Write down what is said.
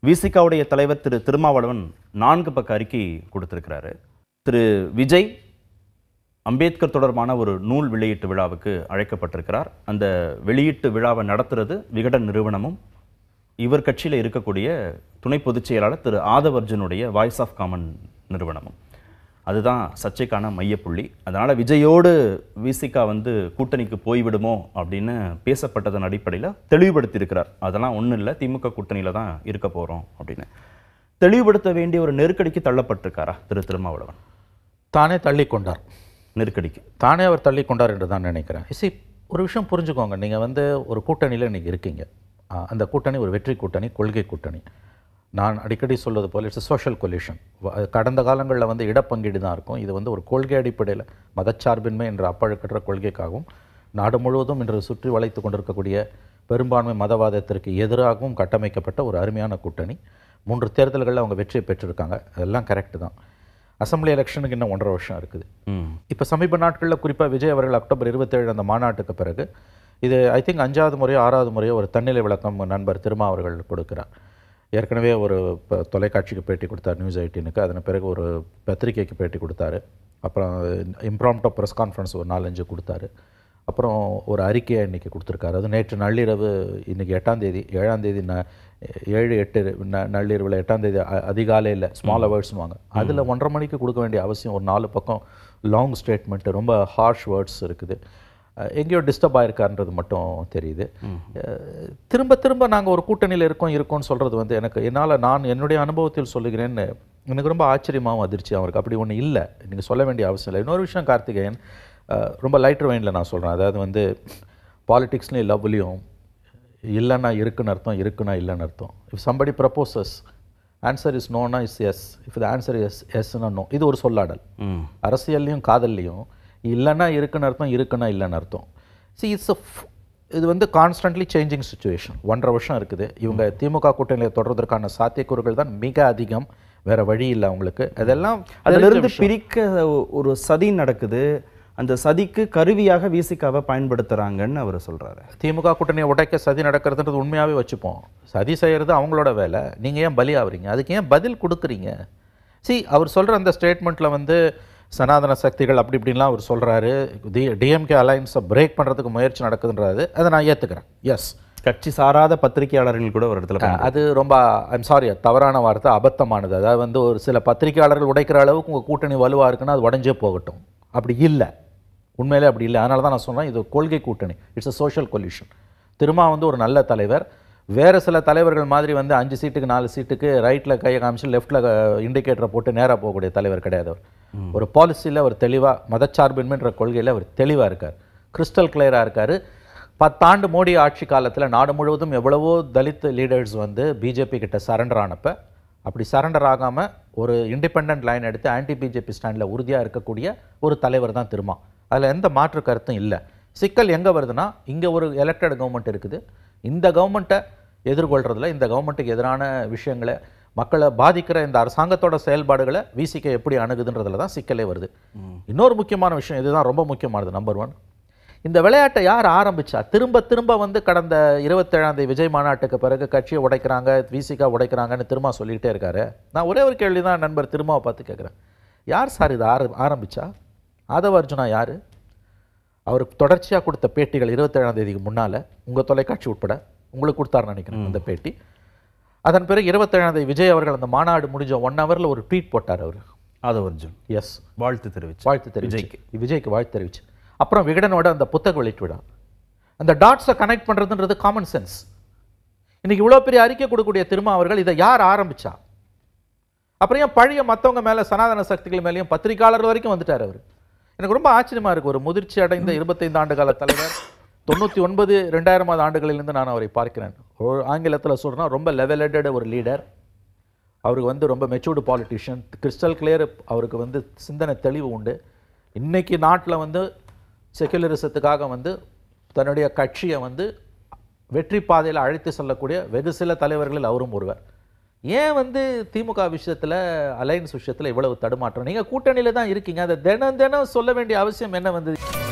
விசிகாவுடைய தலைவர் திரு திருமாவளவன் நான்கு பக்க அறிக்கை கொடுத்திருக்கிறாரு திரு விஜய் அம்பேத்கர் தொடர்பான ஒரு நூல் வெளியீட்டு விழாவுக்கு அழைக்கப்பட்டிருக்கிறார் அந்த வெளியீட்டு விழாவை நடத்துறது விகடன் நிறுவனமும் இவர் கட்சியில் இருக்கக்கூடிய துணை பொதுச் செயலாளர் திரு ஆதவர்ஜனுடைய வாய்ஸ் ஆஃப் காமன் நிறுவனமும் அதுதான் சர்ச்சைக்கான மையப்புள்ளி அதனால் விஜயோடு விசிகா வந்து கூட்டணிக்கு போய்விடுமோ அப்படின்னு பேசப்பட்டதன் அடிப்படையில் தெளிவுபடுத்தியிருக்கிறார் அதெல்லாம் ஒன்றும் இல்லை திமுக கூட்டணியில் தான் இருக்க போகிறோம் அப்படின்னு தெளிவுபடுத்த வேண்டிய ஒரு நெருக்கடிக்கு தள்ளப்பட்டிருக்காரா திரு திருமாவளவன் தானே தள்ளி கொண்டார் நெருக்கடிக்கு தானே அவர் தள்ளி கொண்டார் என்று தான் நினைக்கிறேன் இசி ஒரு விஷயம் புரிஞ்சுக்கோங்க நீங்கள் வந்து ஒரு கூட்டணியில் இன்றைக்கி இருக்கீங்க ஆ, அந்த கூட்டணி ஒரு வெற்றி கூட்டணி கொள்கை கூட்டணி நான் அடிக்கடி சொல்வது போல் இட்ஸ் சோஷியல் கொலிஷன் கடந்த காலங்களில் வந்து இடப்பங்கீடு தான் இருக்கும் இது வந்து ஒரு கொள்கை அடிப்படையில் மதச்சார்பின்மை என்ற அப்பழுக்கற்ற கொள்கைக்காகவும் நாடு முழுவதும் இன்று சுற்றி வளைத்து கொண்டிருக்கக்கூடிய பெரும்பான்மை மதவாதத்திற்கு எதிராகவும் கட்டமைக்கப்பட்ட ஒரு அருமையான கூட்டணி மூன்று தேர்தல்களில் அவங்க வெற்றியை பெற்றிருக்காங்க அதெல்லாம் கரெக்டு தான் அசெம்பிளி எலெக்ஷனுக்கு இன்னும் ஒன்றரை வருஷம் இருக்குது ம் இப்போ சமீப நாட்களில் குறிப்பாக விஜய் அவர்கள் அக்டோபர் இருபத்தேழு அந்த மாநாட்டுக்கு பிறகு இது ஐ திங்க் அஞ்சாவது முறையோ ஆறாவது முறையோ ஒரு தன்னிலை விளக்கம் நண்பர் திருமா அவர்கள் கொடுக்கிறார் ஏற்கனவே ஒரு ப- தொலைக்காட்சிக்கு பேட்டி கொடுத்தார் நியூஸ் எயிட்டீனுக்கு அதன் பிறகு ஒரு பத்திரிகைக்கு பேட்டி கொடுத்தாரு அப்புறம் இம்ப்ராம்டோ ப்ரெஸ் கான்ஃபரன்ஸ் ஒரு நாலஞ்சு கொடுத்தாரு அப்புறம் ஒரு அறிக்கையை இன்னைக்கு கொடுத்துருக்காரு அது நேற்று நள்ளிரவு இன்னைக்கு எட்டாம் தேதி ஏழாம் தேதி ந ஏழு எட்டு ந- நள்ளிரவில் எட்டாம் தேதி அ- அதிகாலையில் ஸ்மால் வேர்ட்ஸ்வாங்க அதில் ஒன்றரை மணிக்கு கொடுக்க வேண்டிய அவசியம் ஒரு நாலு பக்கம் லாங் ஸ்டேட்மெண்ட்டு ரொம்ப ஹார்ஷ் வேர்ட்ஸ் இருக்குது அஹ் எங்கேயோ டிஸ்டர்ப் ஆயிருக்கான்றது மட்டும் தெரியுது அஹ் திரும்ப திரும்ப நாங்கள் ஒரு கூட்டணியில் இருக்கோம் இருக்கோம்னு சொல்கிறது வந்து எனக்கு என்னால் நான் என்னுடைய அனுபவத்தில் சொல்லுகிறேன்னு எனக்கு ரொம்ப ஆச்சரியமாகவும் அதிர்ச்சியாகவும் இருக்குது அப்படி ஒன்று இல்லை நீங்கள் சொல்ல வேண்டிய அவசியம் இல்லை இன்னொரு விஷயம் கார்த்திகேயன் அஹ் ரொம்ப லைட்டர் வெயினில் நான் சொல்கிறேன் அதாவது வந்து பாலிடிக்ஸ்லேயும் லவ்லேயும் இல்லைன்னா இருக்குன்னு அர்த்தம் இருக்குன்னா இல்லைன்னு அர்த்தம் if somebody proposes answer is நோனா is yes if the answer yes எஸ்னா நோ இது ஒரு சொல்லாடல் ம் அரசியல்லையும் காதல்லையும் இல்லைன்னா இருக்குன்னு அர்த்தம் இருக்குன்னா இல்லைன்னு அர்த்தம் see இட்ஸ் a f- இது வந்து கான்ஸ்டன்ட்லி சேஞ்சிங் சுச்சுவேஷன் ஒன்றரை வருஷம் இருக்குது இவங்க திமுக கூட்டணியில் தொடர்றதுக்கான சாத்தியக்கூறுகள் தான் மிக அதிகம் வேற வழி இல்லை அவங்களுக்கு அதெல்லாம் அதிலிருந்து பிரிக்க ஒ- ஒரு சதி நடக்குது அந்த சதிக்கு கருவியாக விசிகாவை பயன்படுத்துறாங்கன்னு அவர் சொல்றாரு திமுக கூட்டணியை உடைக்க சதி நடக்கிறதுன்றது உண்மையாகவே வச்சுப்போம் சதி செய்கிறது அவங்களோட வேலை நீங்கள் ஏன் பலி ஆகுறீங்க அதுக்கு ஏன் பதில் கொடுக்குறீங்க see அவர் சொல்கிற அந்த ஸ்டேட்மெண்ட்டில் வந்து சனாதன சக்திகள் அப்படி இப்படின்லாம் அவர் சொல்கிறாரு டி டிஎம்கே அலைன்ஸை பிரேக் பண்ணுறதுக்கு முயற்சி நடக்குதுன்றது அதை நான் ஏற்றுக்கிறேன் எஸ் கட்சி சாராத பத்திரிகையாளர்கள் கூட ஒரு இடத்துல பயன்படுத்துறாங்க. அது ரொம்ப ஐம் சாரி தவறான வார்த்தை அபத்தமானது அதாவது வந்து ஒரு சில பத்திரிகையாளர்கள் உடைக்கிற அளவுக்கு உங்கள் கூட்டணி வலுவாக இருக்குன்னா அது உடஞ்சே போகட்டும் அப்படி இல்லை உண்மையிலே அப்படி இல்லை அதனால தான் நான் சொன்னேன் இது கொள்கை கூட்டணி it's a social collusion Thiruma வந்து ஒரு நல்ல தலைவர் வேறு சில தலைவர்கள் மாதிரி வந்து அஞ்சு சீட்டுக்கு நாலு சீட்டுக்கு ரைட்டில் கையை காமிச்சு லெஃப்ட்டில் இண்டிகேட்டரை போட்டு நேராக போகக்கூடிய தலைவர் கிடையாது அவர் ஒரு பாலிசியில் அவர் தெளிவாக மதச்சார்பின்மைன்ற கொள்கையில் அவர் தெளிவாக இருக்கார் கிறிஸ்டல் கிளியராக இருக்கார் பத்தாண்டு மோடி ஆட்சி காலத்தில் நாடு முழுவதும் எவ்வளவோ தலித் லீடர்ஸ் வந்து பிஜேபி கிட்ட சரண்டர் ஆனப்ப அப்படி சரண்டர் ஆகாமல் ஒரு இண்டிபெண்ட் லைன் எடுத்து ஆன்டி பிஜேபி ஸ்டாண்டில் உறுதியாக இருக்கக்கூடிய ஒரு தலைவர் தான் திருமா அதில் எந்த மாற்று கருத்தும் இல்லை சிக்கல் எங்கே வருதுன்னா இங்கே ஒரு எலெக்டட் கவர்மெண்ட் இருக்குது இந்த கவர்மெண்ட்டை எதிர்கொள்றதுல இந்த கவர்மெண்ட்டுக்கு எதிரான விஷயங்களை மக்களை பாதிக்கிற இந்த அரசாங்கத்தோட செயல்பாடுகளை விசிக்க எப்படி அணுகுதுன்றதுல தான் சிக்கலே வருது இன்னொரு முக்கியமான விஷயம் இதுதான் ரொம்ப முக்கியமானது நம்பர் ஒன் இந்த விளையாட்டை யார் ஆரம்பிச்சா திரும்ப திரும்ப வந்து கடந்த இருபத்தேழாம் தேதி விஜய் மாநாட்டுக்கு பிறகு கட்சியை உடைக்கிறாங்க விசிகா உடைக்கிறாங்கன்னு திரும்ப சொல்லிக்கிட்டே இருக்காரு நான் ஒரே ஒரு கேள்வி தான் நண்பர் திருமாவை பார்த்து கேட்குறேன் யார் சார் இது ஆர ஆரம்பிச்சா ஆதவ அர்ஜுனா யார் அவருக்கு தொடர்ச்சியாக கொடுத்த பேட்டிகள் இருபத்தேழாம் தேதிக்கு முன்னால் உங்கள் தொலைக்காட்சி உட்பட உங்களுக்கு கொடுத்தாருன்னு நினைக்கிறேன் அந்த பேட்டி அதன் பிறகு இருபத்தேழாம் தேதி விஜய் அவர்கள் அந்த மாநாடு முடிஞ்ச ஒன் ஹவரில் ஒரு ட்வீட் போட்டார் அவர் ஆதவ அர்ஜுன் எஸ் வாழ்த்து தெரிவிச்சு வாழ்த்து தெரிவிச்சு விஜய்க்கு வாழ்த்து தெரிவிச்சு அப்புறம் விகடனோட அந்த புத்தக வெளியீட்டு விழா அந்த டாட்ஸை கனெக்ட் பண்ணுறதுன்றது காமன் சென்ஸ் இன்னைக்கு இவ்வளோ பெரிய அறிக்கை கொடுக்கக்கூடிய திருமா அவர்கள் இதை யார் ஆரம்பிச்சா அப்புறம் ஏன் பழைய மற்றவங்க மேலே சனாதன சக்திகள் மேலேயும் பத்திரிகையாளர் வரைக்கும் வந்துட்டார் அவர் எனக்கு ரொம்ப ஆச்சரியமா இருக்கு ஒரு முதிர்ச்சி அடைந்த இருபத்தைந்து ஆண்டு கால தலைவர் தொண்ணூற்றி ஒன்பது ரெண்டாயிரமாவது ஆண்டுகளிலிருந்து நான் அவரை பார்க்கிறேன் ஒரு ஆங்கிலத்தில் சொல்றேன்னா ரொம்ப லெவலடட் ஒரு லீடர் அவருக்கு வந்து ரொம்ப மெச்சூர்டு பாலிட்டிஷியன் கிறிஸ்டல் கிளியர் அவருக்கு வந்து சிந்தனை தெளிவு உண்டு இன்னைக்கு நாட்டில் வந்து செக்குலரிசத்துக்காக வந்து தன்னுடைய கட்சியை வந்து வெற்றி பாதையில் அழைத்து செல்லக்கூடிய வெகு சில தலைவர்களில் அவரும் ஒருவர் ஏன் வந்து திமுக விஷயத்தில் அலையன்ஸ் விஷயத்தில் இவ்வளவு தடுமாற்றம் நீங்கள் கூட்டணியில் தான் இருக்கீங்க அதை தினம் தினம் சொல்ல வேண்டிய அவசியம் என்ன வந்து